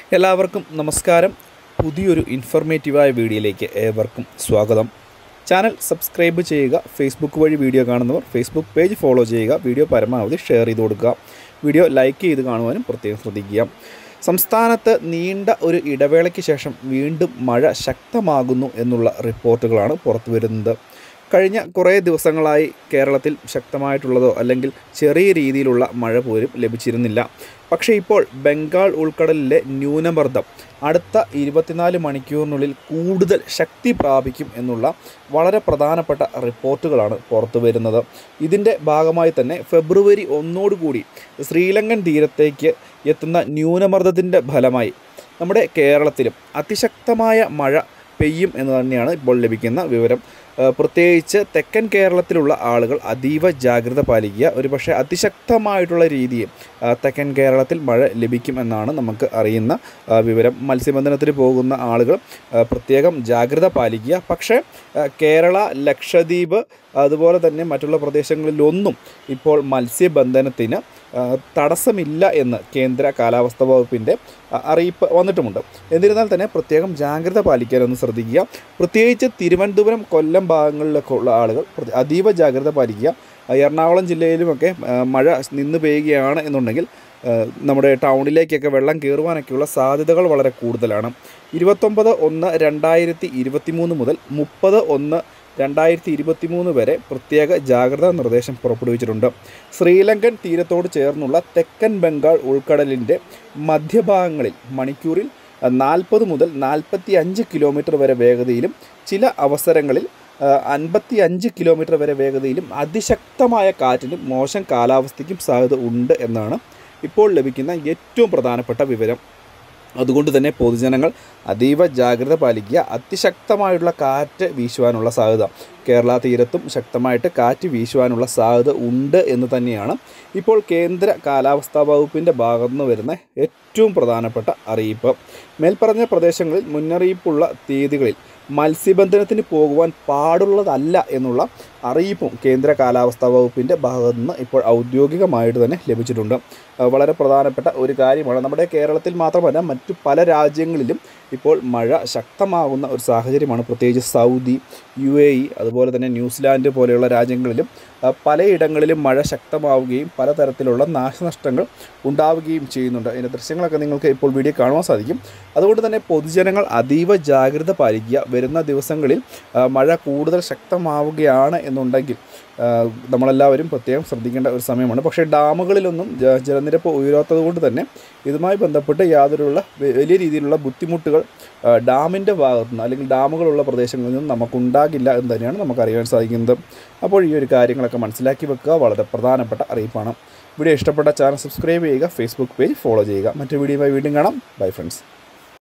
എല്ലാവർക്കും നമസ്കാരം പുതിയൊരു ഇൻഫർമേറ്റീവായ വീഡിയോയിലേക്ക് ഏവർക്കും സ്വാഗതം ചാനൽ സബ്സ്ക്രൈബ് ചെയ്യുക ഫേസ്ബുക്ക് വഴി വീഡിയോ കാണുന്നവർ ഫേസ്ബുക്ക് പേജ് ഫോളോ ചെയ്യുക വീഡിയോ പരമാവധി ഷെയർ ചെയ്ത് കൊടുക്കുക വീഡിയോ ലൈക്ക് ചെയ്ത് കാണുവാനും പ്രത്യേകം ശ്രദ്ധിക്കുക സംസ്ഥാനത്ത് നീണ്ട ഒരു ഇടവേളയ്ക്ക് ശേഷം വീണ്ടും മഴ ശക്തമാകുന്നു എന്നുള്ള റിപ്പോർട്ടുകളാണ് പുറത്തു വരുന്നത് കഴിഞ്ഞ കുറേ ദിവസങ്ങളായി കേരളത്തിൽ ശക്തമായിട്ടുള്ളതോ അല്ലെങ്കിൽ ചെറിയ രീതിയിലുള്ള മഴ പോലും ലഭിച്ചിരുന്നില്ല പക്ഷേ ഇപ്പോൾ ബംഗാൾ ഉൾക്കടലിലെ ന്യൂനമർദ്ദം അടുത്ത ഇരുപത്തിനാല് മണിക്കൂറിനുള്ളിൽ കൂടുതൽ ശക്തി പ്രാപിക്കും എന്നുള്ള വളരെ പ്രധാനപ്പെട്ട റിപ്പോർട്ടുകളാണ് പുറത്തു വരുന്നത് ഇതിൻ്റെ ഭാഗമായി തന്നെ ഫെബ്രുവരി ഒന്നോടുകൂടി ശ്രീലങ്കൻ തീരത്തേക്ക് എത്തുന്ന ന്യൂനമർദ്ദത്തിൻ്റെ ഫലമായി നമ്മുടെ കേരളത്തിലും അതിശക്തമായ മഴ പെയ്യും എന്ന് തന്നെയാണ് ഇപ്പോൾ ലഭിക്കുന്ന വിവരം ഏഹ് പ്രത്യേകിച്ച് തെക്കൻ കേരളത്തിലുള്ള ആളുകൾ അതീവ ജാഗ്രത പാലിക്കുക ഒരുപക്ഷെ അതിശക്തമായിട്ടുള്ള രീതിയിൽ ആ, തെക്കൻ കേരളത്തിൽ മഴ ലഭിക്കും എന്നാണ് നമുക്ക് അറിയുന്ന ആ, വിവരം മത്സ്യബന്ധനത്തിന് പോകുന്ന ആളുകൾ ആ, പ്രത്യേകം ജാഗ്രത പാലിക്കുക പക്ഷേ ആ, കേരള ലക്ഷദ്വീപ് അതുപോലെ തന്നെ മറ്റുള്ള പ്രദേശങ്ങളിലൊന്നും ഇപ്പോൾ മത്സ്യബന്ധനത്തിന് ആ, തടസ്സമില്ല എന്ന് കേന്ദ്ര കാലാവസ്ഥാ വകുപ്പിൻ്റെ ആ, അറിയിപ്പ് വന്നിട്ടുമുണ്ട് എന്നിരുന്നാൽ തന്നെ പ്രത്യേകം ജാഗ്രത പാലിക്കാനൊന്ന് ശ്രദ്ധിക്കുക പ്രത്യേകിച്ച് തിരുവനന്തപുരം കൊല്ലം ഭാഗങ്ങളിലൊക്കെ ഉള്ള ആളുകൾ പ്രതി- അതീവ ജാഗ്രത പാലിക്കുക ആ, എറണാകുളം ജില്ലയിലുമൊക്കെ ആ, മഴ നിന്ന് പെയ്യുകയാണ് എന്നുണ്ടെങ്കിൽ ആ, നമ്മുടെ ടൗണിലേക്കൊക്കെ വെള്ളം കയറുവാനൊക്കെയുള്ള സാധ്യതകൾ വളരെ കൂടുതലാണ് ഇരുപത്തൊമ്പത് ഒന്ന് രണ്ടായിരത്തി ഇരുപത്തി മൂന്ന് മുതൽ മുപ്പത് ഒന്ന് രണ്ടായിരത്തി ഇരുപത്തി മൂന്ന് വരെ പ്രത്യേക ജാഗ്രതാ നിർദ്ദേശം പുറപ്പെടുവിച്ചിട്ടുണ്ട് ശ്രീലങ്കൻ തീരത്തോട് ചേർന്നുള്ള തെക്കൻ ബംഗാൾ ഉൾക്കടലിൻ്റെ മധ്യഭാഗങ്ങളിൽ മണിക്കൂറിൽ നാൽപ്പത് മുതൽ നാൽപ്പത്തി അഞ്ച് കിലോമീറ്റർ വരെ വേഗതയിലും ചില അവസരങ്ങളിൽ അൻപത്തി അഞ്ച് കിലോമീറ്റർ വരെ വേഗതയിലും അതിശക്തമായ കാറ്റിനും മോശം കാലാവസ്ഥയ്ക്കും സാധ്യത ഉണ്ട് എന്നാണ് ഇപ്പോൾ ലഭിക്കുന്ന ഏറ്റവും പ്രധാനപ്പെട്ട വിവരം അതുകൊണ്ട് തന്നെ പൊതുജനങ്ങൾ അതീവ ജാഗ്രത പാലിക്കുക അതിശക്തമായിട്ടുള്ള കാറ്റ് വീശുവാനുള്ള സാധ്യത കേരള തീരത്തും ശക്തമായിട്ട് കാറ്റ് വീശുവാനുള്ള സാധ്യത ഉണ്ട് എന്ന് തന്നെയാണ് ഇപ്പോൾ കേന്ദ്ര കാലാവസ്ഥാ വകുപ്പിൻ്റെ ഭാഗത്തു നിന്ന് വരുന്ന ഏറ്റവും പ്രധാനപ്പെട്ട അറിയിപ്പ് മേൽപ്പറഞ്ഞ പ്രദേശങ്ങളിൽ മുന്നറിയിപ്പുള്ള തീയതികളിൽ മത്സ്യബന്ധനത്തിന് പോകുവാൻ പാടുള്ളതല്ല എന്നുള്ള അറിയിപ്പും കേന്ദ്ര കാലാവസ്ഥാ വകുപ്പിൻ്റെ ഭാഗത്തു നിന്ന് ഇപ്പോൾ ഔദ്യോഗികമായിട്ട് തന്നെ ലഭിച്ചിട്ടുണ്ട് ആ, വളരെ പ്രധാനപ്പെട്ട ഒരു കാര്യമാണ് നമ്മുടെ കേരളത്തിൽ മാത്രമല്ല മറ്റു പല രാജ്യങ്ങളിലും ഇപ്പോൾ മഴ ശക്തമാകുന്ന ഒരു സാഹചര്യമാണ് പ്രത്യേകിച്ച് സൗദി യു എ ഇ അതുപോലെ തന്നെ ന്യൂസിലാൻഡ് പോലെയുള്ള രാജ്യങ്ങളിലും ആ, പലയിടങ്ങളിലും മഴ ശക്തമാവുകയും പലതരത്തിലുള്ള നാശനഷ്ടങ്ങൾ ഉണ്ടാവുകയും ചെയ്യുന്നുണ്ട് അതിൻ്റെ ദൃശ്യങ്ങളൊക്കെ നിങ്ങൾക്ക് ഇപ്പോൾ വീഡിയോ കാണുവാൻ സാധിക്കും അതുകൊണ്ട് തന്നെ പൊതുജനങ്ങൾ അതീവ ജാഗ്രത പാലിക്കുക വരുന്ന ദിവസങ്ങളിൽ ആ, മഴ കൂടുതൽ ശക്തമാവുകയാണ് എന്നുണ്ടെങ്കിൽ ആ, നമ്മളെല്ലാവരും പ്രത്യേകം ശ്രദ്ധിക്കേണ്ട ഒരു സമയമാണ് പക്ഷേ ഡാമുകളിലൊന്നും ജ- ജലനിരപ്പ് ഉയരാത്തത് കൊണ്ട് തന്നെ ഇതുമായി ബന്ധപ്പെട്ട് യാതൊരുള്ള വ- വലിയ രീതിയിലുള്ള ബുദ്ധിമുട്ടുകൾ ആ, ഡാമിൻ്റെ ഭാഗത്തുനിന്ന് അല്ലെങ്കിൽ ഡാമുകളുള്ള പ്രദേശങ്ങളിൽ നിന്നും നമുക്കുണ്ടാകില്ല എന്ന് തന്നെയാണ് നമുക്ക് അറിയാൻ സാധിക്കുന്നത് അപ്പോൾ ഈ ഒരു കാര്യങ്ങളൊക്കെ മനസ്സിലാക്കി വെക്കുക വളരെ പ്രധാനപ്പെട്ട അറിയിപ്പാണ് വീഡിയോ ഇഷ്ടപ്പെട്ട ചാനൽ സബ്സ്ക്രൈബ് ചെയ്യുക ഫേസ്ബുക്ക് പേജ് ഫോളോ ചെയ്യുക മറ്റു വീഡിയോയുമായി വീണ്ടും കാണാം ബൈ ഫ്രണ്ട്സ്